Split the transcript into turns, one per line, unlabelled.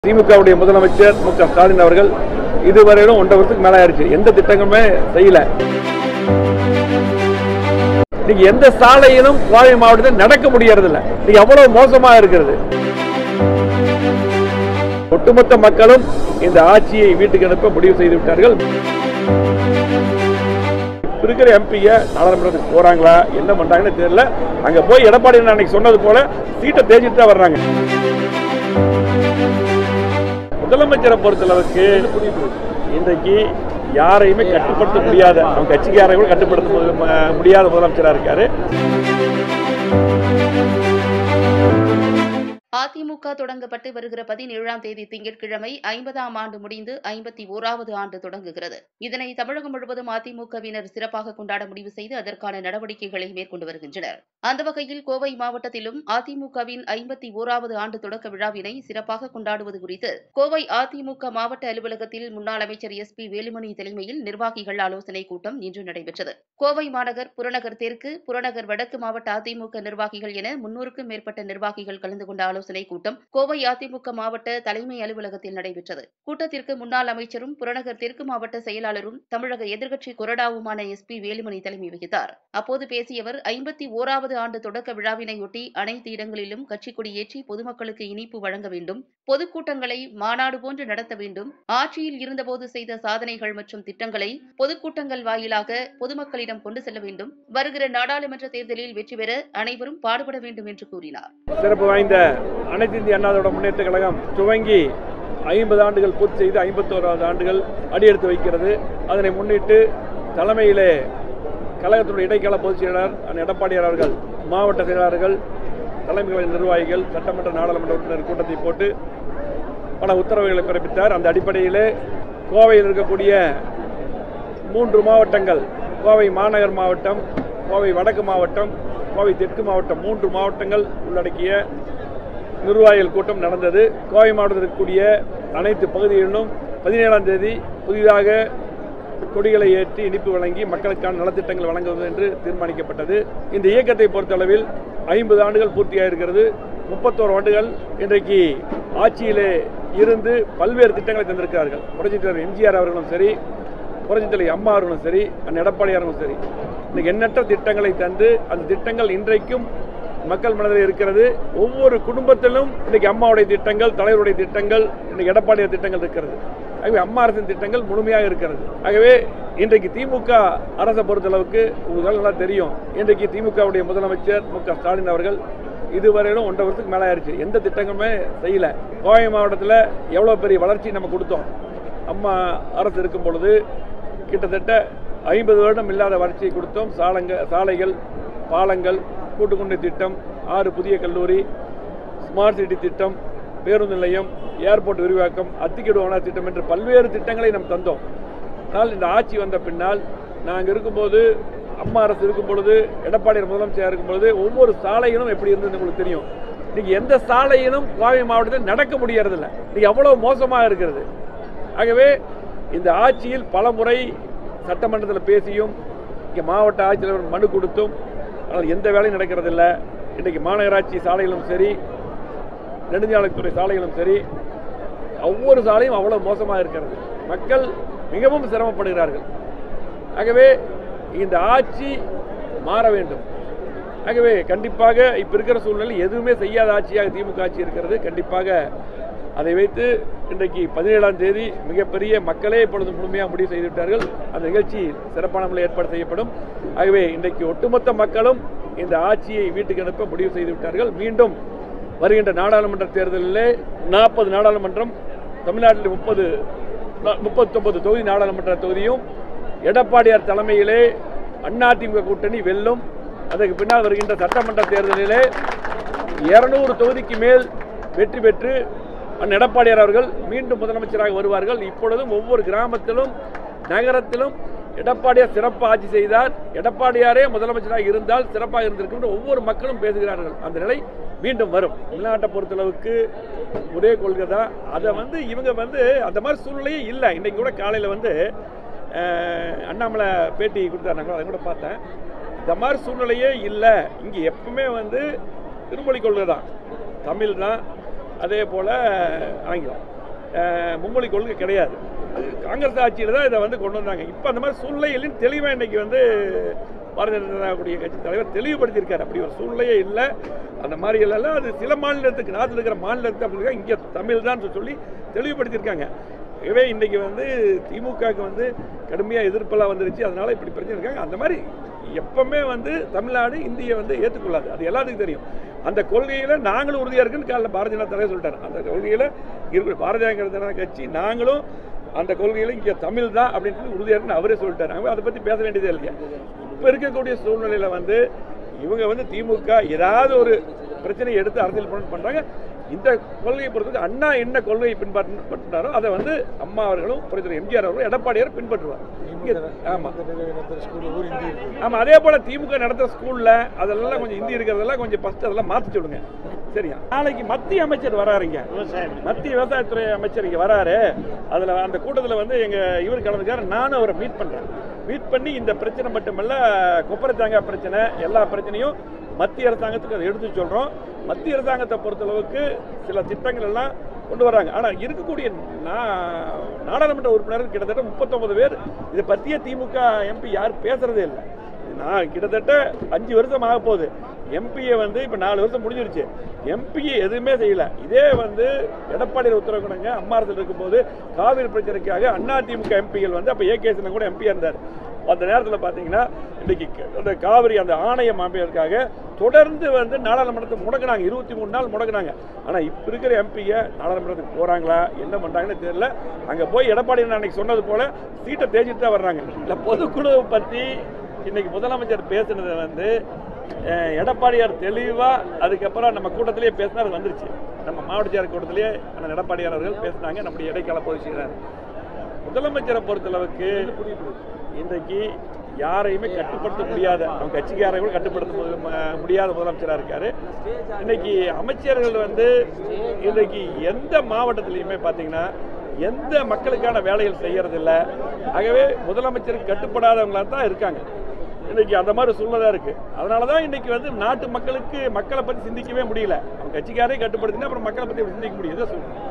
திமுகவுடைய முதலமைச்சர் மு க ஸ்டாலின் அவர்கள் இதுவரையிலும் ஒன்றரை வருஷத்துக்கு மேல ஆயிடுச்சு எந்த திட்டங்களுமே செய்யல இன்னைக்கு எந்த சாலையிலும் கோவை மாவட்டத்தில் நடக்க முடியறது இல்ல இன்னைக்கு அவ்வளவு மோசமா இருக்கிறது ஒட்டுமொத்த மக்களும் இந்த ஆட்சியை வீட்டுக்கு அனுப்ப முடிவு செய்து விட்டார்கள் இப்ப இருக்கிற எம்பிய நாடாளுமன்றத்துக்கு போறாங்களா என்ன பண்றாங்கன்னு தெரியல அங்க போய் எடப்பாடி அன்னைக்கு சொன்னது போல சீட்டை தேய்ச்சிட்டு தான் வர்றாங்க முதலமைச்சரை பொறுத்தளவுக்கு இன்றைக்கு யாரையுமே கட்டுப்படுத்த முடியாத அவங்க கட்சிக்காரை கூட கட்டுப்படுத்த மு- முடியாத முதலமைச்சரா இருக்காரு
அதிமுக தொடங்கப்பட்டு வருகிற பதினேழாம் தேதி திங்கட்கிழமை ஐம்பதாம் ஆண்டு முடிந்து ஐம்பத்தி ஓராவது ஆண்டு தொடங்குகிறது இதனை தமிழகம் முழுவதும் அதிமுகவினர் சிறப்பாக கொண்டாட முடிவு செய்து அதற்கான நடவடிக்கைகளை மேற்கொண்டு வருகின்றனர் அந்த வகையில் கோவை மாவட்டத்திலும் அதிமுகவின் ஐம்பத்தி ஓராவது ஆண்டு தொடக்க விழாவினை சிறப்பாக கொண்டாடுவது குறித்து கோவை அதிமுக மாவட்ட அலுவலகத்தில் முன்னாள் அமைச்சர் எஸ் பி வேலுமணி தலைமையில் நிர்வாகிகள் ஆலோசனைக் கூட்டம் இன்று நடைபெற்றது கோவை மாநகர் புறநகர் தெற்கு புறநகர் வடக்கு மாவட்ட அதிமுக நிர்வாகிகள் என முன்னூறுக்கும் மேற்பட்ட நிர்வாகிகள் கலந்து கொண்ட ஆலோசனைக் கூட்டம் கோவை அதிமுக மாவட்ட தலைமை அலுவலகத்தில் நடைபெற்றது கூட்டத்திற்கு முன்னாள் அமைச்சரும் புறநகர் தெற்கு மாவட்ட செயலாளரும் தமிழக எதிர்க்கட்சி கொறடாவுமான எஸ் பி வேலுமணி தலைமை வகித்தார் அப்போது பேசிய அவர் ஐம்பத்தி ஓராவது ஆண்டு தொடக்க விழாவினையொட்டி அனைத்து இடங்களிலும் கட்சிக் கொடியேற்றி பொதுமக்களுக்கு இனிப்பு வழங்க வேண்டும் பொதுக்கூட்டங்களை மாநாடு போன்று நடத்த வேண்டும் ஆட்சியில் இருந்தபோது செய்த சாதனைகள் மற்றும் திட்டங்களை பொதுக்கூட்டங்கள் வாயிலாக பொதுமக்களிடம் கொண்டு செல்ல வேண்டும் வருகிற நாடாளுமன்ற தேர்தலில் வெற்றி பெற அனைவரும் பாடுபட வேண்டும் என்று கூறினார்
சிறப்பு வாய்ந்த அனைத்து இந்திய அண்ணா திராவிட முன்னேற்ற கழகம் துவங்கி ஐம்பது ஆண்டுகள் பூர்த்தி செய்து ஐம்பத்தோராவது ஆண்டுகள் அடியெடுத்து வைக்கிறது அதனை முன்னிட்டு தலைமையிலே கழகத்தினுடைய இடைக்கால பொதுச் செயலாளர் அண்ணன் எடப்பாடியார் அவர்கள் மாவட்ட செயலாளர்கள் தலைமைகளை நிர்வாகிகள் சட்டமன்ற நாடாளுமன்ற உறுப்பினர் கூட்டத்தை போட்டு பல உத்தரவுகளை பிறப்பித்தார் அந்த அடிப்படையிலே கோவையில் இருக்கக்கூடிய மூன்று மாவட்டங்கள் கோவை மாநகர் மாவட்டம் கோவை வடக்கு மாவட்டம் கோவை தெற்கு மாவட்டம் மூன்று மாவட்டங்கள் உள்ளடக்கிய நிர்வாகிகள் கூட்டம் நடந்தது கோவை மாவட்டத்தில் இருக்கக்கூடிய அனைத்து பகுதிகளிலும் பதினேழாம் தேதி புதிதாக கொடிகளை ஏற்றி இனிப்பு வழங்கி மக்களுக்கான நலத்திட்டங்கள் வழங்குவது என்று தீர்மானிக்கப்பட்டது இந்த இயக்கத்தை பொறுத்தளவில் ஐம்பது ஆண்டுகள் பூர்த்தியாக இருக்கிறது முப்பத்தோரு ஆண்டுகள் இன்றைக்கு ஆட்சியிலே இருந்து பல்வேறு திட்டங்களை தந்திருக்கிறார்கள் புரட்சித் தலைவர் எம்ஜிஆர் அவர்களும் சரி புரட்சித் தலைவர் அம்மா அவர்களும் சரி அண்ணன் எடப்பாடியாரும் சரி இன்னைக்கு எண்ணற்ற திட்டங்களை தந்து அந்த திட்டங்கள் இன்றைக்கும் மக்கள் மனதில் இருக்கிறது ஒவ்வொரு குடும்பத்திலும் இன்னைக்கு அம்மாவுடைய திட்டங்கள் தலைவருடைய திட்டங்கள் இன்னைக்கு எடப்பாடியார் திட்டங்கள் இருக்கிறது ஆகவே அம்மா அரசின் திட்டங்கள் முழுமையாக இருக்கிறது ஆகவே இன்றைக்கு திமுக அரசை பொறுத்தளவுக்கு உங்களுக்கு நல்லா தெரியும் இன்றைக்கு திமுகவுடைய முதலமைச்சர் மு க ஸ்டாலின் அவர்கள் இதுவரையிலும் ஒன்றரை வருஷத்துக்கு மேலே ஆயிடுச்சு எந்த திட்டங்களுமே செய்யல கோவை மாவட்டத்தில் எவ்வளோ பெரிய வளர்ச்சி நம்ம கொடுத்தோம் அம்மா அரசு இருக்கும் பொழுது கிட்டத்தட்ட ஐம்பது வருடம் இல்லாத வளர்ச்சியை கொடுத்தோம் சாலங்க சாலைகள் பாலங்கள் கூட்டுக்குண்டை திட்டம் ஆறு புதிய கல்லூரி ஸ்மார்ட் சிட்டி திட்டம் பேருந்து நிலையம் ஏர்போர்ட் விரிவாக்கம் அத்திக்கடு ஓனா திட்டம் என்று பல்வேறு திட்டங்களை நாம் தந்தோம் ஆனால் இந்த ஆட்சி வந்த பின்னால் நாங்கள் இருக்கும்போது அம்மா அரசு இருக்கும் பொழுது எடப்பாடியார் முதலமைச்சர் இருக்கும் பொழுது ஒவ்வொரு சாலையிலும் எப்படி இருந்தது உங்களுக்கு தெரியும் இன்னைக்கு எந்த சாலையிலும் கோவை மாவட்டத்தில் நடக்க முடியறதில்ல இன்னைக்கு அவ்வளவு மோசமாக இருக்கிறது ஆகவே இந்த ஆட்சியில் பல முறை சட்டமன்றத்தில் பேசியும் இங்கே மாவட்ட ஆட்சித்தலைவர் மனு கொடுத்தும் ஆனால் எந்த வேலையும் நடக்கிறதில்ல இன்றைக்கு மாநகராட்சி சாலைகளும் சரி நெடுஞ்சாலைத்துறை சாலைகளும் சரி ஒவ்வொரு சாலையும் அவ்வளவு மோசமாக இருக்கிறது மக்கள் மிகவும் சிரமப்படுகிறார்கள் ஆகவே இந்த ஆட்சி மாற வேண்டும் ஆகவே கண்டிப்பாக இப்போ இருக்கிற சூழ்நிலை எதுவுமே செய்யாத ஆட்சியாக திமுக ஆட்சி இருக்கிறது கண்டிப்பாக அதை வைத்து இன்றைக்கு பதினேழாம் தேதி மிகப்பெரிய மக்களே இப்பொழுது முழுமையாக முடிவு செய்து விட்டார்கள் அந்த நிகழ்ச்சி சிறப்பான முறையில் ஏற்பாடு செய்யப்படும் ஆகவே இன்றைக்கு ஒட்டுமொத்த மக்களும் இந்த ஆட்சியை வீட்டுக்கு அனுப்ப முடிவு செய்து விட்டார்கள் மீண்டும் வருகின்ற நாடாளுமன்ற தேர்தலிலே நாற்பது நாடாளுமன்றம் தமிழ்நாட்டில் முப்பது முப்பத்தொன்பது தொகுதி நாடாளுமன்ற தொகுதியும் எடப்பாடியார் தலைமையிலே அதிமுக கூட்டணி வெல்லும் அதற்கு பின்னால் வருகின்ற சட்டமன்ற தேர்தலிலே இருநூறு தொகுதிக்கு மேல் வெற்றி பெற்று அண்ணன் எடப்பாடியார் அவர்கள் மீண்டும் முதலமைச்சராக வருவார்கள் இப்பொழுதும் ஒவ்வொரு கிராமத்திலும் நகரத்திலும் எடப்பாடியார் சிறப்பாக ஆட்சி செய்தார் எடப்பாடியாரே முதலமைச்சராக இருந்தால் சிறப்பாக இருந்திருக்கும் என்று ஒவ்வொரு மக்களும் பேசுகிறார்கள் அந்த நிலை மீண்டும் வரும் தமிழ்நாட்டை பொறுத்தளவுக்கு ஒரே கொள்கை தான் அதை வந்து இவங்க வந்து அந்த மாதிரி சூழ்நிலையே இல்லை இன்னைக்கு கூட காலையில் வந்து அஹ், அண்ணாமலை பேட்டி கொடுத்தாரு நான் கூட அதை கூட பார்த்தேன் இந்த மாதிரி சூழ்நிலையே இல்லை இங்கே எப்பவுமே வந்து திருமொழி கொள்கை தான் தமிழ் தான் அதே போல் ஆங்கிலம் அஹ், மும்மொழி கொள்கை கிடையாது அது காங்கிரஸ் ஆட்சியில் தான் இதை வந்து கொண்டு வந்தாங்க இப்போ அந்த மாதிரி சூழ்நிலையிலும் தெளிவாக இன்னைக்கு வந்து பாரதிய ஜனதா கூடிய கட்சி தலைவர் தெளிவுபடுத்தியிருக்காரு அப்படி ஒரு சூழ்நிலையே இல்லை அந்த மாதிரி எல்லாம் அது சில மாநிலத்துக்கு நாட்டில் இருக்கிற மாநிலத்துக்கு அப்படி இருக்கா இங்கே தமிழ் தான் சொல்லி தெளிவுபடுத்தியிருக்காங்க ஆகவே இன்னைக்கு வந்து திமுகவுக்கு வந்து கடுமையாக எதிர்ப்பெல்லாம் வந்துருச்சு அதனால இப்படி பிரச்சனை இருக்காங்க அந்த மாதிரி எப்பவுமே வந்து தமிழ்நாடு இந்தியை வந்து ஏற்றுக்கொள்ளாது அது எல்லாத்துக்கும் தெரியும் அந்த கொள்கையில் நாங்களும் உறுதியாக இருக்குன்னு காலைல பாரதிய ஜனதா தலைவர் சொல்லிட்டாரு அந்த கொள்கையில் இருக்கிற பாரதிய ஜனதா கட்சி நாங்களும் அந்த கொள்கையில் இங்கே தமிழ் தான் அப்படின்னு சொல்லி உறுதியாக இருக்குன்னு அவரே சொல்லிட்டாரு ஆகவே அதை பற்றி பேச வேண்டியதே இல்லையா இப்போ இருக்கக்கூடிய சூழ்நிலையில் வந்து இவங்க வந்து திமுக ஏதாவது ஒரு பிரச்சனையை எடுத்து அரசியல் பண்ண பண்ணுறாங்க இந்த கொள்கையை பொறுத்தவரைக்கும் அண்ணா என்ன கொள்கையை பின்பற்றினாரோ அதை வந்து அம்மா அவர்களும் புரிதல் எம்ஜிஆர் அவர்களும் எடப்பாடியார் பின்பற்றுவார் இங்கே ஆமாம் ஆமாம் அதே போல் திமுக நடத்துகிற ஸ்கூலில் அதெல்லாம் கொஞ்சம் ஹிந்தி இருக்கிறதெல்லாம் கொஞ்சம் ஃபஸ்ட்டு அதெல்லாம் மாற்றி சொல்லுங்க சரியா நாளைக்கு மத்திய அமைச்சர் வராருங்க மத்திய விவசாயத்துறை அமைச்சர் இங்கே வராரு அதில் அந்த கூட்டத்தில் வந்து எங்கள் இவர் கலந்துக்கார நானும் அவரை மீட் பண்ணுறேன் மீட் பண்ணி இந்த பிரச்சனை மட்டுமல்ல கொப்பரை தேங்காய் பிரச்சனை எல்லா பிரச்சனையும் மத்திய அரசாங்கத்துக்கு அதை எடுத்து சொல்கிறோம் மத்திய அரசாங்கத்தை பொறுத்தளவுக்கு சில திட்டங்கள் எல்லாம் கொண்டு வராங்க ஆனால் இருக்கக்கூடிய நா- நாடாளுமன்ற உறுப்பினர்கள் கிட்டத்தட்ட முப்பத்தொன்பது பேர் இதை பற்றிய திமுக எம்பி யாரும் பேசுறதே இல்லை நான் கிட்டத்தட்ட அஞ்சு வருஷம் ஆக போகுது எம்பியை வந்து இப்போ நாலு வருஷம் முடிஞ்சிருச்சு எம்பியை எதுவுமே செய்யல இதே வந்து எடப்பாடியில் உத்தரவுக்கணுங்க அம்மா அரசில் இருக்கும்போது காவிரி பிரச்சனைக்காக அண்ணா திமுக எம்பிகள் வந்து அப்போ ஏகே சின்ன கூட எம்பியாக இருந்தார் அந்த நேரத்தில் பார்த்தீங்கன்னா இன்னைக்கு க- அந்த காவிரி அந்த ஆணையம் அமைப்பதற்காக தொடர்ந்து வந்து நாடாளுமன்றத்தை முடக்குனாங்க இருபத்தி மூணு நாள் முடக்குனாங்க ஆனால் இப்போ இருக்கிற எம்பியை நாடாளுமன்றத்துக்கு போகிறாங்களா என்ன பண்ணுறாங்கன்னு தெரியல அங்கே போய் எடப்பாடி நான் அன்னைக்கு சொன்னது போல் சீட்டை தேய்ச்சிட்டு தான் வர்றாங்க இல்லை பொதுக்குழுவை பற்றி இன்னைக்கு முதலமைச்சர் பேசுனது வந்து அஹ், எடப்பாடியார் தெளிவாக அதுக்கப்புறம் நம்ம கூட்டத்திலேயே பேசினா அது வந்துருச்சு நம்ம மாவட்ட செயலர் கூட்டத்திலேயே அண்ணன் எடப்பாடியார் அவர்கள் பேசினாங்க நம்முடைய இடைக்கால பொதுச் செயலாளர் முதலமைச்சரை பொறுத்தளவுக்கு இன்றைக்கு யாரையுமே கட்டுப்படுத்த முடியாத அவங்க கட்சிக்காரை கூட கட்டுப்படுத்த முடி- ம- முடியாத முதலமைச்சராக இருக்காரு இன்னைக்கு அமைச்சர்கள் வந்து இன்றைக்கு எந்த மாவட்டத்திலையுமே பார்த்தீங்கன்னா எந்த மக்களுக்கான வேலைகள் செய்யறதில்ல ஆகவே முதலமைச்சருக்கு கட்டுப்படாதவங்களா தான் இருக்காங்க இன்னைக்கு அந்த மாதிரி சூழ்நிலை இருக்கு அதனால தான் இன்னைக்கு வந்து நாட்டு மக்களுக்கு மக்களை பற்றி சிந்திக்கவே முடியல அவங்க கட்சிக்காரே கட்டுப்படுத்தினா அப்புறம் மக்களை பற்றி எப்படி சிந்திக்க முடியும் இதை சொல்றேன்